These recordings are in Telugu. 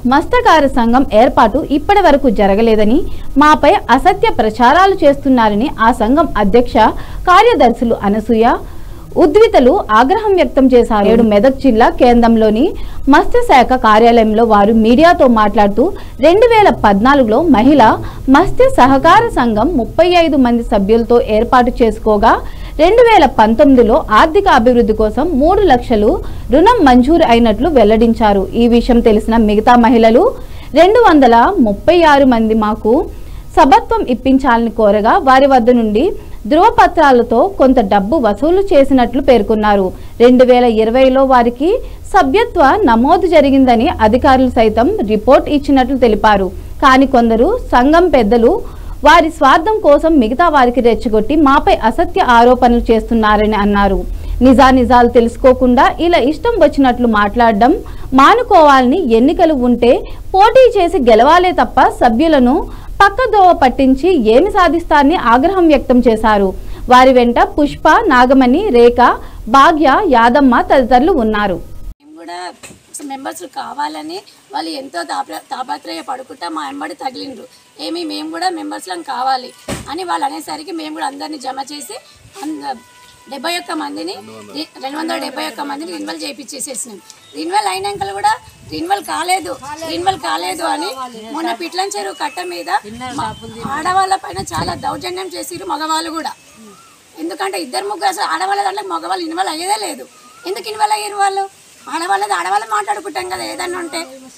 మత్స్యకార సంఘం ఏర్పాటు ఇప్పటి వరకు జరగలేదని మాపై అసత్య ప్రచారాలు చేస్తున్నారని ఆ సంఘం అధ్యక్ష కార్యదర్శులు అనసూయ ఉద్వితలు ఆగ్రహం వ్యక్తం చేశారు ఏడు మెదక్ జిల్లా కేంద్రంలోని మత్స్యశాఖ కార్యాలయంలో వారు మీడియాతో మాట్లాడుతూ రెండు వేల పద్నాలుగులో మహిళ మత్స్య సహకార సంఘం ముప్పై ఐదు మంది సభ్యులతో ఏర్పాటు చేసుకోగా రెండు వేల పంతొమ్మిదిలో ఆర్థిక అభివృద్ధి కోసం మూడు లక్షలు రుణం మంజూరు అయినట్లు వెల్లడించారు ఈ విషయం తెలిసిన మిగతా మహిళలు రెండు వందల ముప్పై ఆరు మంది మాకు సభత్వం ఇప్పించాలని కోరగా వారి వద్ద నుండి ధృవపత్రాలతో కొంత డబ్బు వసూలు చేసినట్లు పేర్కొన్నారు రెండు వేల ఇరవైలో వారికి సభ్యత్వ నమోదు జరిగిందని అధికారులు సైతం రిపోర్ట్ ఇచ్చినట్లు తెలిపారు కానీ కొందరు సంఘం పెద్దలు వారి స్వార్థం కోసం మిగతా వారికి రెచ్చగొట్టి మాపై అసత్య ఆరోపణలు చేస్తున్నారని అన్నారు నిజానిజాలు తెలుసుకోకుండా ఇలా ఇష్టం వచ్చినట్లు మాట్లాడడం మానుకోవాలని ఎన్నికలు ఉంటే పోటీ చేసి గెలవాలే తప్ప సభ్యులను పక్కదోవ పట్టించి ఏమి సాధిస్తారని ఆగ్రహం వ్యక్తం చేశారు వారి వెంట పుష్ప నాగమణి రేఖ భాగ్య యాదమ్మ తదితరులు ఉన్నారు మేము కూడా మెంబర్స్ కావాలని వాళ్ళు ఎంతో తాప తాపత్రయ పడుకుంటా మా వెంబడి తగిలిండ్రు ఏమి మేము కూడా మెంబర్స్లం కావాలి అని వాళ్ళు అనేసరికి మేము కూడా అందరినీ జమ చేసి అంద డెబ్బై ఒక్క మందిని రి- రెండు వందల డెబ్బై ఒక్క మందిని రిన్వల్ చేయించేసేసినాం రిన్వల్ అయినాక కూడా రిన్వల్ కాలేదు రిన్వల్ కాలేదు అని మొన్న పిట్లం చెరువు కట్ట మీద మా ఆడవాళ్ళ పైన చాలా దౌర్జన్యం చేసిరు మగవాళ్ళు కూడా ఎందుకంటే ఇద్దరు ముగ్గురు అసలు ఆడవాళ్ళ దాంట్లో మగవాళ్ళు ఇన్వాల్వ్ అయ్యేదే లేదు ఎందుకు ఇన్వాల్వ్ అయ్యారు వాళ్ళు ఆడవాళ్ళది ఆడవాళ్ళు మాట్లాడుకుంటాం కదా ఏదన్నా ఉంటే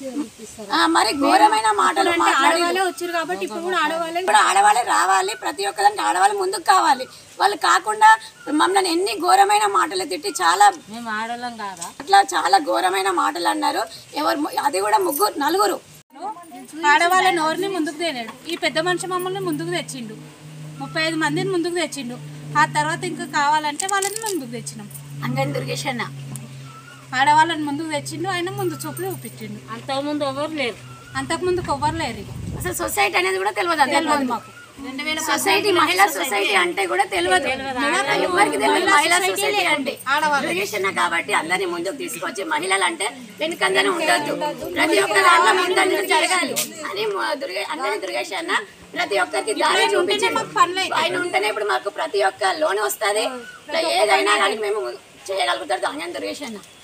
ఆ, మరి ఘోరమైన మాటలు మాట్లాడి వచ్చారు కాబట్టి ఇప్పుడు కూడా ఆడవాళ్ళే ఇప్పుడు ఆడవాళ్ళే రావాలి ప్రతి ఒక్కదానికి ఆడవాళ్ళు ముందుకు కావాలి వాళ్ళు కాకుండా మమ్మల్ని ఎన్ని ఘోరమైన మాటలు తిట్టి చాలా మేము ఆడవాళ్ళం కాదా అట్లా చాలా ఘోరమైన మాటలు అన్నారు ఎవరు ము- అది కూడా ముగ్గురు నలుగురు ఆడవాళ్ళ నోరుని ముందుకు తేనాడు ఈ పెద్ద మనిషి మమ్మల్ని ముందుకు తెచ్చిండు ముప్పై ఐదు మందిని ముందుకు తెచ్చిండు ఆ తర్వాత ఇంకా కావాలంటే వాళ్ళని ముందుకు తెచ్చినాం అంగన్ దుర్గేష్ అన్న ఆడవాళ్ళని ముందుకు తెచ్చిండు ఆయన ముందు చూపు చూపించిండు అంతకుముందు ఎవరు లేరు అంతకుముందు ఎవ్వరు లేరు ఇక అసలు సొసైటీ అనేది కూడా తెలియదు తెలియదు మాకు సొసైటీ మహిళా సొసైటీ అంటే కూడా తెలియదు ఎవరికి తెలియదు మహిళా సొసైటీ అంటే దుర్గేషణ కాబట్టి అందరినీ ముందుకు తీసుకొచ్చి మహిళలు అంటే వెనుకందనే ఉండొద్దు ప్రతి ఒక్క దాంట్లో ముందంజ జరగాలి అని మ- దుర్గే అందరి దుర్గేష్ అన్న ప్రతి ఒక్కరికి దారి చూపించి ఆయన ఉంటేనే ఇప్పుడు మాకు ప్రతి ఒక్క లోన్ వస్తుంది ఏదైనా కానీ మేము చేయగలుగుతారు అంజన్ దుర్గేష్ అన్న